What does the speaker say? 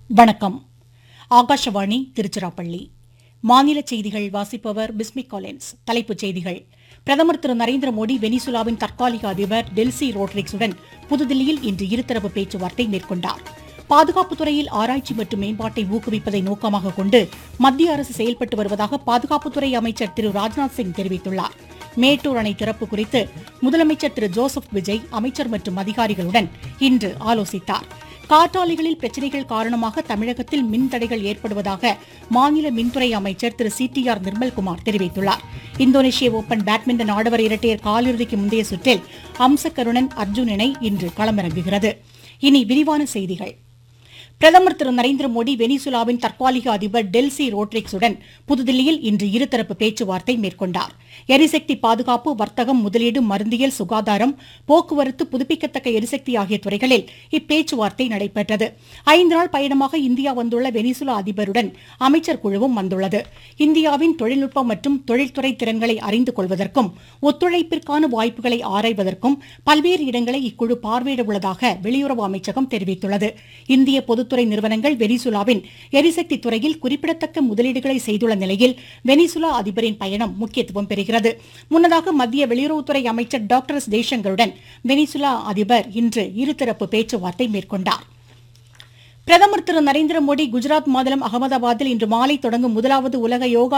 வணக்கம் ஆகாஷவாணி திருச்சிராப்பள்ளி மாநில செய்திகள் வாசிப்பவர் பிஸ்மி காலின்ஸ் தலைப்புச் செய்திகள் பிரதமர் திரு நரேந்திர மோடி வெனிசுலாவின் தற்காலிக அதிபர் டெல்சி ரோட்ரிக்ஸுடன் புதுதில்லியில் இன்று இருதரப்பு பேச்சுவார்த்தை மேற்கொண்டார் பாதுகாப்புத் துறையில் ஆராய்ச்சி மற்றும் மேம்பாட்டை ஊக்குவிப்பதை நோக்கமாக கொண்டு மத்திய அரசு செயல்பட்டு வருவதாக பாதுகாப்புத்துறை அமைச்சர் திரு ராஜ்நாத் சிங் தெரிவித்துள்ளார் மேட்டூர் அணை திறப்பு குறித்து முதலமைச்சர் திரு ஜோசப் விஜய் அமைச்சர் மற்றும் அதிகாரிகளுடன் இன்று ஆலோசித்தார் காற்றாலைகளில் பிரச்சினைகள் காரணமாக தமிழகத்தில் மின் தடைகள் ஏற்படுவதாக மாநில மின்துறை அமைச்சர் திரு சி டி ஆர் நிர்மல்குமார் தெரிவித்துள்ளார் இந்தோனேஷிய ஓபன் பேட்மிண்டன் ஆடவர் இரட்டையர் காலிறுதிக்கு முந்தைய சுற்றில் அம்சகருணன் அர்ஜுன் இணை இன்று களமிறங்குகிறது இனி விரிவான செய்திகள் பிரதமர் திரு நரேந்திர மோடி வெனிசுலாவின் தற்காலிக அதிபர் டெல்சி ரோட்ரிக்ஸுடன் புதுதில்லியில் இன்று இருதரப்பு பேச்சுவார்த்தை மேற்கொண்டார் எரிசக்தி பாதுகாப்பு வர்த்தகம் முதலீடு மருந்தியல் சுகாதாரம் போக்குவரத்து புதுப்பிக்கத்தக்க எரிசக்தி ஆகிய துறைகளில் இப்பேச்சுவார்த்தை நடைபெற்றது ஐந்து நாள் பயணமாக இந்தியா வந்துள்ள வெனிசுலா அதிபருடன் அமைச்சர் குழுவும் வந்துள்ளது இந்தியாவின் தொழில்நுட்பம் மற்றும் தொழில்துறை திறன்களை அறிந்து கொள்வதற்கும் ஒத்துழைப்பிற்கான வாய்ப்புகளை ஆராய்வதற்கும் பல்வேறு இடங்களை இக்குழு பார்வையிட உள்ளதாக வெளியுறவு அமைச்சகம் தெரிவித்துள்ளது இந்திய பொதுத்துறை நிறுவனங்கள் வெனிசுலாவின் எரிசக்தி துறையில் குறிப்பிடத்தக்க முதலீடுகளை செய்துள்ள நிலையில் வெனிசுலா அதிபரின் பயணம் முக்கியத்துவம் பெறுகிறது முன்னதாக மத்திய வெளியுறவுத்துறை அமைச்சர் டாக்டர் எஸ் ஜெய்சங்கருடன் வெனிசுலா அதிபர் இன்று இருதரப்பு பேச்சுவார்த்தை மேற்கொண்டார் பிரதமர் திரு நரேந்திர மோடி குஜராத் மாநிலம் அகமதாபாத்தில் இன்று மாலை தொடங்கும் முதலாவது உலக யோகா